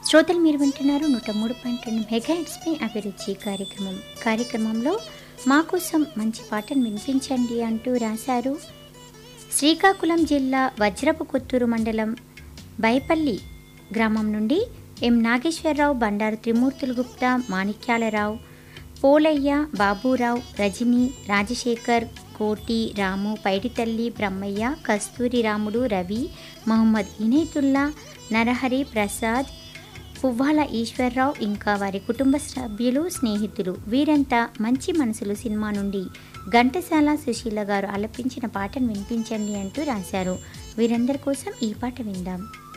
శ్రోతలు మీరు వింటున్నారు నూట మూడు పాయింట్ రెండు మెగాహెట్స్పై అభిరుచి కార్యక్రమం కార్యక్రమంలో మా కోసం మంచి పాటను వినిపించండి అంటూ రాశారు శ్రీకాకుళం జిల్లా వజ్రపు కొత్తూరు మండలం బైపల్లి గ్రామం నుండి ఎం నాగేశ్వరరావు బండారు త్రిమూర్తులు గుప్తా మాణిక్యాలరావు పోలయ్య బాబురావు రజని రాజశేఖర్ కోటి రాము పైడితల్లి బ్రహ్మయ్య కస్తూరి రాముడు రవి మహమ్మద్ ఇనేతుల్లా నరహరి ప్రసాద్ పువ్వాల ఈశ్వరరావు ఇంకా వారి కుటుంబ సభ్యులు స్నేహితులు వీరంతా మంచి మనసులు సినిమా నుండి ఘంటసాల సుశీల గారు ఆలపించిన పాటను వినిపించండి అంటూ రాశారు వీరందరి కోసం ఈ పాట విందాం